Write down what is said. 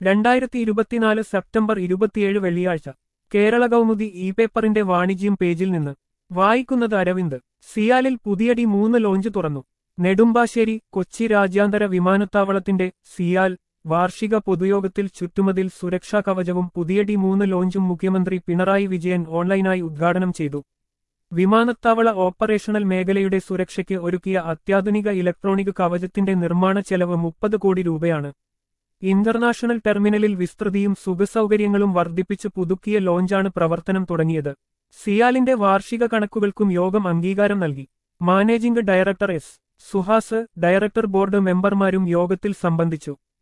രണ്ടായിരത്തി ഇരുപത്തിനാല് സെപ്റ്റംബർ ഇരുപത്തിയേഴ് വെള്ളിയാഴ്ച കേരള കൗമുദി ഇ പേപ്പറിന്റെ വാണിജ്യം പേജിൽ നിന്ന് വായിക്കുന്നത് അരവിന്ദ് സിയാലിൽ പുതിയ ഡി മൂന്ന് ലോഞ്ച് തുറന്നു നെടുമ്പാശ്ശേരി കൊച്ചി രാജ്യാന്തര വിമാനത്താവളത്തിന്റെ സിയാൽ വാർഷിക പൊതുയോഗത്തിൽ ചുറ്റുമതിൽ സുരക്ഷാ കവചവും പുതിയ ഡി മൂന്ന് ലോഞ്ചും മുഖ്യമന്ത്രി പിണറായി വിജയൻ ഓൺലൈനായി ഉദ്ഘാടനം ചെയ്തു വിമാനത്താവള ഓപ്പറേഷണൽ മേഖലയുടെ സുരക്ഷയ്ക്ക് ഒരുക്കിയ അത്യാധുനിക ഇലക്ട്രോണിക് കവചത്തിന്റെ നിർമ്മാണ ചെലവ് മുപ്പത് കോടി രൂപയാണ് ഇന്റർനാഷണൽ ടെർമിനലിൽ വിസ്തൃതിയും സുഖസൗകര്യങ്ങളും വർദ്ധിപ്പിച്ച് പുതുക്കിയ ലോഞ്ചാണ് പ്രവർത്തനം തുടങ്ങിയത് സിയാലിന്റെ വാർഷിക കണക്കുകൾക്കും യോഗം അംഗീകാരം നൽകി managing director S Suhas director board മെമ്പർമാരും യോഗത്തിൽ സംബന്ധിച്ചു